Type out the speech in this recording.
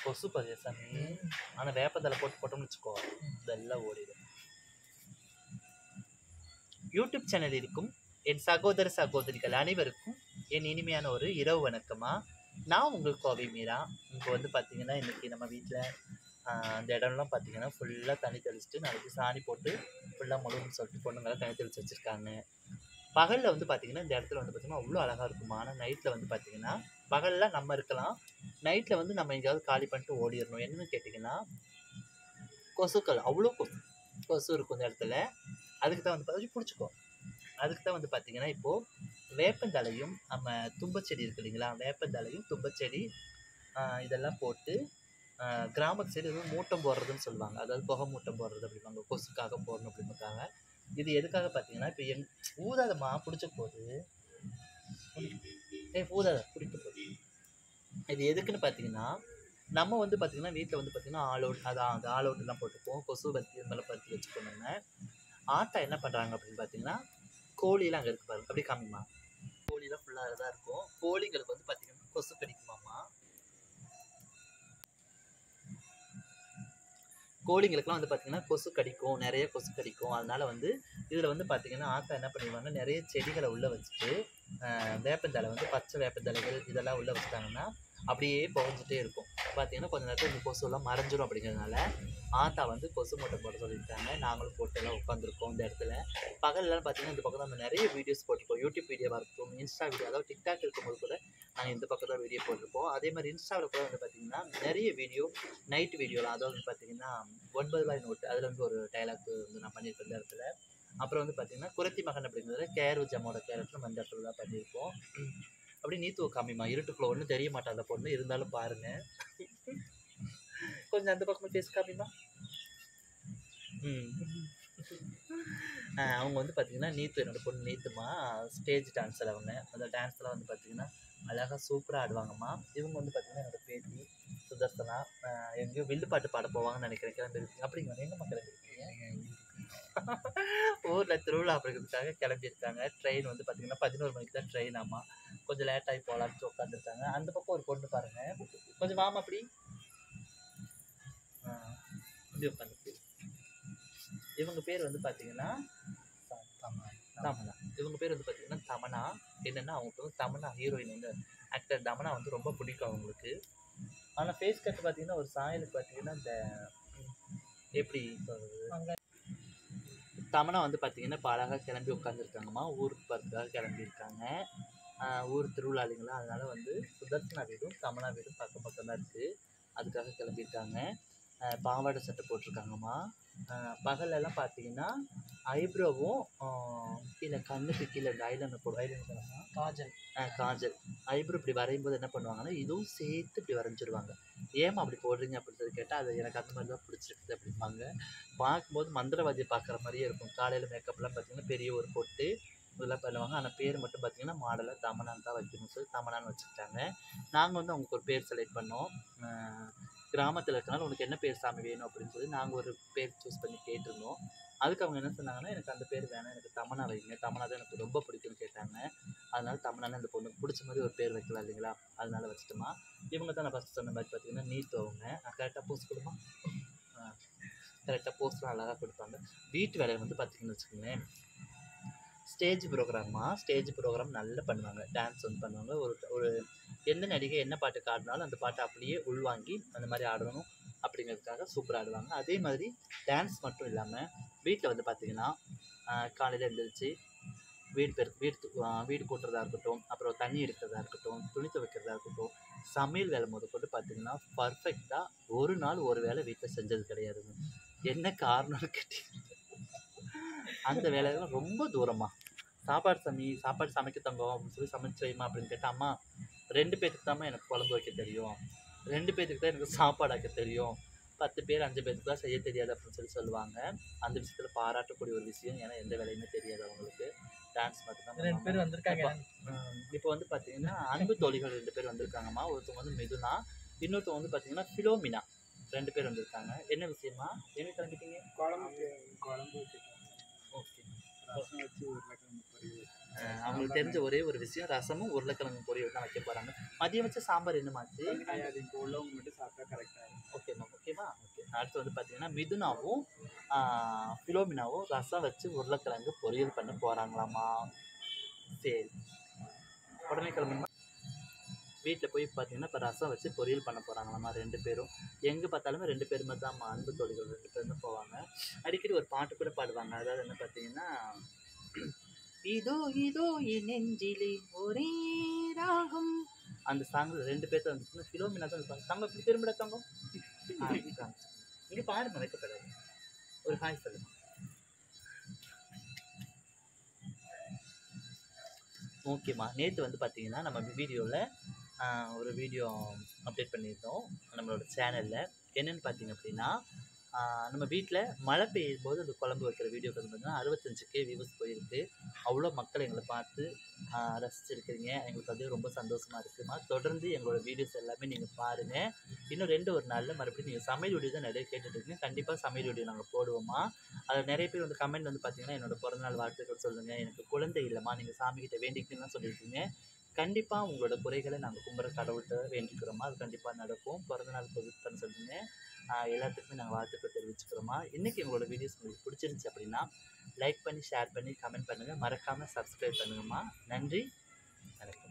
கொசு பதிய சாமி ஆனால் வேப்பந்தலை போட்டு போட்டோம்னு வச்சுக்கோ இதெல்லாம் ஓடிடும் யூடியூப் சேனல் இருக்கும் என் சகோதர சகோதரிகள் அனைவருக்கும் என் இனிமையான ஒரு இரவு வணக்கமா நான் உங்கள் கோவை மீரா இப்போ வந்து பார்த்தீங்கன்னா இன்றைக்கி நம்ம வீட்டில் அந்த இடம்லாம் பார்த்தீங்கன்னா ஃபுல்லாக தண்ணி தெளிச்சிட்டு நாளைக்கு சாணி போட்டு ஃபுல்லாக முழுன்னு சொல்லிட்டு பொண்ணுங்களாம் தண்ணி தெளிச்சு வச்சுருக்காங்க பகலில் வந்து பார்த்தீங்கன்னா இந்த இடத்துல வந்து பார்த்தீங்கன்னா அவ்வளோ அழகாக இருக்குமா ஆனால் நைட்டில் வந்து பார்த்தீங்கன்னா பகலில் நம்ம இருக்கலாம் நைட்டில் வந்து நம்ம எங்கேயாவது காலி பண்ணிட்டு ஓடிடணும் என்னன்னு கேட்டிங்கன்னா கொசுக்கள் அவ்வளோ கொசு கொசு இருக்கும் இந்த இடத்துல அதுக்கு தான் வந்து பார்த்து பிடிச்சிக்கோ அதுக்கு தான் வந்து பார்த்தீங்கன்னா இப்போது வேப்பந்தலையும் நம்ம தும்பச்செடி இருக்கு இல்லைங்களா வேப்பந்தலையும் தும்பச்செடி ஆஹ் இதெல்லாம் போட்டு ஆஹ் கிராமத்து சைடு வந்து மூட்டம் போடுறதுன்னு சொல்லுவாங்க அதாவது புகை மூட்டம் போடுறது அப்படிம்பாங்க கொசுக்காக போடணும் அப்படிம்பாங்க இது எதுக்காக பார்த்தீங்கன்னா இப்போ எங் ஊதாதம்மா பிடிச்ச போது ஏய் ஊதாத பிடிக்க போகுது இது எதுக்குன்னு பார்த்தீங்கன்னா நம்ம வந்து பார்த்தீங்கன்னா வீட்டில் வந்து பார்த்தீங்கன்னா ஆல் அவுட் அதான் அந்த ஆல் அவுட்லாம் போட்டுப்போம் கொசு பத்தி இது மேலே பற்றி வச்சுக்கணுங்க ஆட்டா என்ன பண்ணுறாங்க அப்படின்னு பார்த்தீங்கன்னா கோழிலாம் அங்கே இருக்கு பாருங்க அப்படியே காமிமா கோழிலாம் ஃபுல்லாக தான் இருக்கும் கோழிங்களுக்கு வந்து பார்த்தீங்கன்னா கொசு கடிக்குமாமா கோழிங்களுக்குலாம் வந்து பார்த்தீங்கன்னா கொசு கடிக்கும் நிறைய கொசு கடிக்கும் அதனால வந்து இதில் வந்து பார்த்தீங்கன்னா ஆத்தா என்ன பண்ணிடுவாங்க நிறைய செடிகளை உள்ளே வச்சுட்டு ஆஹ் வேப்பந்தழை வந்து பச்சை வேப்பந்தழைகள் இதெல்லாம் உள்ளே வச்சுட்டாங்கன்னா அப்படியே புகஞ்சிட்டே இருக்கும் பார்த்தீங்கன்னா கொஞ்ச நேரத்தில் இந்த கொசுலாம் மறைஞ்சிரும் அப்படிங்கிறதுனால ஆத்தா வந்து கொசு மூட்டை போட சொல்லியிருக்காங்க நாங்களும் போட்டு எல்லாம் உட்காந்துருக்கோம் இந்த இடத்துல பகல்லாம் பார்த்தீங்கன்னா இந்த பக்கம் நம்ம நிறைய வீடியோஸ் போட்டிருப்போம் யூடியூப் வீடியோவாக இருக்கட்டும் இன்ஸ்டா வீடியோ அதாவது டிக்டாக் இருக்கும்போது கூட நாங்கள் இந்த பக்கம் தான் வீடியோ போட்டிருப்போம் அதே மாதிரி இன்ஸ்டாவில் கூட வந்து பார்த்தீங்கன்னா நிறைய வீடியோ நைட் வீடியோலாம் அதாவது வந்து பார்த்தீங்கன்னா ஒன்பது ரூபாய் நோட்டு அதில் வந்து ஒரு டைலாக் வந்து நான் பண்ணியிருப்பேன் இந்த இடத்துல அப்புறம் வந்து பார்த்தீங்கன்னா குரத்தி மகன் அப்படிங்கிறதுல கேர் ஜம்மோட கேரக்டர் நம்ம இந்த இடத்துல தான் பண்ணியிருப்போம் அப்படி நீத்துவ காமிமா இருட்டுக்குள்ள ஒன்றும் தெரிய மாட்டாங்க பொண்ணு இருந்தாலும் பாருங்க கொஞ்சம் அந்த பக்கமாக பேச காமிமா ம் ஆஹ் அவங்க வந்து பார்த்தீங்கன்னா நீத்து என்னோட பொண்ணு நீத்துமா ஸ்டேஜ் டான்ஸர் அவங்க அந்த டான்ஸ்லாம் வந்து பார்த்தீங்கன்னா அழகாக சூப்பராக ஆடுவாங்கம்மா இவங்க வந்து பார்த்தீங்கன்னா என்னோட பேத்தி சுதர்சனா ஆஹ் எங்கேயோ வில்லுப்பாட்டு பாட போவாங்கன்னு நினைக்கிறேன் கிளம்பிருக்கீங்க அப்படிங்களா எங்கே மக்கள் இருக்கீங்க ஊரில் திருவிழா அப்படிங்கிறதுக்காக கிளம்பியிருக்காங்க ட்ரெயின் வந்து பார்த்தீங்கன்னா பதினோரு மணிக்கு தான் ட்ரெயின் ஆமா கொஞ்சம் லேட் ஆகி போகலான்ட்டு உட்காந்துருக்காங்க அந்த பக்கம் ஒரு பொண்ணு பாருங்க கொஞ்சம் வாமா அப்படி ஆ, இப்படி உட்காந்து இவங்க பேர் வந்து பார்த்தீங்கன்னா தமனா இவங்க பேர் வந்து பார்த்தீங்கன்னா தமனா என்னென்னா அவங்களுக்கு வந்து தமனா ஹீரோயின் வந்து ஆக்டர் தமனா வந்து ரொம்ப பிடிக்கும் அவங்களுக்கு ஆனால் ஃபேஸ் கட் பார்த்தீங்கன்னா ஒரு சாயலுக்கு பார்த்தீங்கன்னா இந்த ம், எப்படி சொல்கிறது தமனா வந்து பார்த்தீங்கன்னா இப்போ அழகாக கிளம்பி உட்காந்துருக்காங்கம்மா ஊருக்கு போகிறதுக்காக கிளம்பியிருக்காங்க ஆஹ் ஊர் திருவிழாளிங்களா அதனால வந்து சுதர்சனா வீடும் தமனா வீடும் பக்கம் பக்கம் தான் இருக்குது அதுக்காக கிளம்பியிருக்காங்க ஆஹ் பாவாடை சட்டை போட்டிருக்காங்கம்மா ஆஹ் பகல்லலாம் பார்த்தீங்கன்னா ஐப்ரோவும் கீழே கண்ணுக்கு கீழே இந்த ஐலனர் போடும் ஐலனர் காஜல் காஜல் ஐப்ரோ இப்படி வரையும் போது என்ன பண்ணுவாங்கன்னா இதுவும் சேர்த்து இப்படி வரைஞ்சிருவாங்க ஏமா அப்படி போடுறீங்க அப்படின்னு சொல்லி கேட்டால் அது எனக்கு அந்த மாதிரி தான் பிடிச்சிருக்குது அப்படிம்பாங்க பார்க்கும்போது மந்திரவாதியை பார்க்குற மாதிரியே இருக்கும் காலையில் மேக்கப்லாம் பார்த்தீங்கன்னா பெரிய ஒரு பொட்டு இதெல்லாம் பண்ணுவாங்க ஆனால் பேர் மட்டும் பார்த்தீங்கன்னா மாடலாக தமனான்னு தான் வைக்கணும்னு சொல்லி தமனான்னு வச்சுக்கிட்டாங்க நாங்கள் வந்து அவங்களுக்கு ஒரு பேர் செலக்ட் பண்ணோம் கிராமத்தில் இருக்கனால உனக்கு என்ன பேர் சாமி வேணும் அப்படின்னு சொல்லி நாங்கள் ஒரு பேர் சூஸ் பண்ணி கேட்டிருந்தோம் அதுக்கு அவங்க என்ன சொன்னாங்கன்னா எனக்கு அந்த பேர் வேணாம் எனக்கு தமனா வைங்க தமனா தான் எனக்கு ரொம்ப பிடிக்கும்னு கேட்டாங்க அதனால தமனான்னு அந்த பொண்ணுக்கு பிடிச்ச மாதிரி ஒரு பேர் வைக்கலாம் இல்லைங்களா அதனால வச்சுட்டோமா இவங்க தான் நான் ஃபஸ்ட் சொன்ன மாதிரி பார்த்தீங்கன்னா நீத்து அவங்க கரெக்டாக போஸ்ட் கொடுமா கரெக்டாக போஸ்ட்லாம் அழகாக கொடுப்பாங்க வீட்டு வேலையை வந்து பார்த்தீங்கன்னு வச்சுக்கோங்களேன் ஸ்டேஜ் ப்ரோக்ராமா ஸ்டேஜ் ப்ரோக்ராம் நல்லா பண்ணுவாங்க டான்ஸ் வந்து பண்ணுவாங்க ஒரு ஒரு எந்த நடிகை என்ன பாட்டு ஆடினாலும் அந்த பாட்டை அப்படியே உள்வாங்கி அந்த மாதிரி ஆடணும் அப்படிங்கிறதுக்காக சூப்பராக ஆடுவாங்க அதே மாதிரி டான்ஸ் மட்டும் இல்லாமல் வீட்டில் வந்து பார்த்தீங்கன்னா காலையில் எழுந்திரிச்சு வீடு பெரு வீடு து- ஆஹ் வீடு கூட்டுறதா இருக்கட்டும் அப்புறம் தண்ணி எடுக்கிறதா இருக்கட்டும் துணி துவைக்கிறதா இருக்கட்டும் சமையல் வேலை முதற்கொண்டு பார்த்தீங்கன்னா பர்ஃபெக்டாக ஒரு நாள் ஒரு வேலை வீட்டில் செஞ்சது கிடையாதுங்க என்ன காரணம்னு கேட்டீங்க அந்த வேலையெல்லாம் ரொம்ப தூரமா சாப்பாடு சமி சாப்பாடு சமைக்க தங்கம் அப்படின்னு சொல்லி சமைச்சு வைமா அப்படின்னு கேட்டா அம்மா ரெண்டு பேருக்கு தாம்மா எனக்கு குழம்பு வைக்க தெரியும் ரெண்டு பேருக்கு தான் எனக்கு சாப்பாடு வைக்க தெரியும் பத்து பேர் அஞ்சு பேருக்கு தான் செய்ய தெரியாது அப்படின்னு சொல்லி சொல்லுவாங்க அந்த விஷயத்தில் பாராட்டக்கூடிய ஒரு விஷயம் ஏன்னா எந்த வேலையுமே தெரியாது அவங்களுக்கு டான்ஸ் மட்டும்தான் ரெண்டு பேர் வந்திருக்காங்க இப்போ வந்து பார்த்தீங்கன்னா அன்பு தோழிகள் ரெண்டு பேர் வந்திருக்காங்கம்மா ஒருத்தவங்க வந்து மிதுனா இன்னொருத்தவங்க வந்து பார்த்தீங்கன்னா ஃபிலோமினா ரெண்டு பேர் வந்திருக்காங்க என்ன விஷயமா என்ன கிளம்பிட்டீங்க குழம்பு குழம்பு ஓகே ரசம் வச்சு உருளைக்கிழங்கு பொரியல் அஹ் அவங்களுக்கு தெரிஞ்ச ஒரே ஒரு விஷயம் ரசமும் உருளைக்கிழங்கு பொரியல் தான் வைக்க போகிறாங்க மதியம் வச்ச சாம்பார் என்னமாச்சு கிடையாது இங்கே உள்ளவங்க மட்டும் சாப்பிட்டா கரெக்டாக இருக்கும் ஓகேம்மா ஓகேவா ஓகே அடுத்து வந்து பார்த்தீங்கன்னா மிதுனாவும் ஃபிலோமினாவும் ரசம் வச்சு உருளைக்கிழங்கு பொரியல் பண்ண போகிறாங்களாமா சரி உடனே கிளம்புமா வீட்டில் போய் பார்த்தீங்கன்னா இப்போ ரசம் வச்சு பொரியல் பண்ண போகிறாங்களாமா ரெண்டு பேரும் எங்கே பார்த்தாலுமே ரெண்டு பேருமே தான் அன்பு தோழிகள் ரெண்டு பேரும் தான் போவாங்க அடிக்கடி ஒரு பாட்டு கூட பாடுவாங்க அதாவது என்ன பார்த்தீங்கன்னா இதோ இதோ என் நெஞ்சிலே ஒரே ராகம் அந்த சாங்கில் ரெண்டு பேர்த்த வந்துச்சுன்னா ஃபிலோமினா தான் இருப்பாங்க தங்க இப்படி திரும்பிட தங்கம் இங்கே பாருங்க வைக்கப்படாது ஒரு ஹாய் சொல்லுங்க ஓகேம்மா நேற்று வந்து பார்த்தீங்கன்னா நம்ம வீடியோவில் ஒரு வீடியோ அப்டேட் பண்ணியிருந்தோம் நம்மளோட சேனலில் என்னென்னு பார்த்தீங்க அப்படின்னா ஆஹ் நம்ம வீட்டில் மழை பெய்யும் போது அந்த குழம்பு வைக்கிற வீடியோ வந்து பார்த்தீங்கன்னா அறுபத்தஞ்சு கே வியூஸ் போயிருக்கு அவ்வளோ மக்கள் எங்களை பார்த்து ஆஹ் ரசிச்சிருக்கிறீங்க எங்களுக்கு அது ரொம்ப சந்தோஷமாக இருக்குமா தொடர்ந்து எங்களோட வீடியோஸ் எல்லாமே நீங்கள் பாருங்கள் இன்னும் ரெண்டு ஒரு நாளில் மறுபடியும் நீங்கள் சமையல் வீடியோ தான் நிறைய கேட்டுட்டு இருக்கீங்க கண்டிப்பாக சமையல் வீடியோ நாங்கள் போடுவோமா அதில் நிறைய பேர் வந்து கமெண்ட் வந்து பார்த்தீங்கன்னா என்னோட பிறந்தநாள் வாழ்த்துக்கள் சொல்லுங்கள் எனக்கு குழந்தை இல்லைம்மா நீங்கள் சாமிக்கிட்ட வேண்டிக்கிட்டுன்னு சொல்லியிருக்கீங்க கண்டிப்பாக உங்களோட குறைகளை நாங்கள் கும்புற கடவுள்கிட்ட வேண்டிக்கிறோமா அது கண்டிப்பாக நடக்கும் பிறந்தநாள் பொருட்கள்னு சொல்லுங்க ஆஹ் எல்லாத்துக்குமே நாங்கள் வாழ்த்துக்கள் தெரிவிச்சுக்கிறோமா இன்றைக்கி எங்களோட வீடியோஸ் உங்களுக்கு பிடிச்சிருந்துச்சி அப்படின்னா லைக் பண்ணி ஷேர் பண்ணி கமெண்ட் பண்ணுங்கள் மறக்காமல் சப்ஸ்கிரைப் பண்ணுங்கம்மா நன்றி வணக்கம்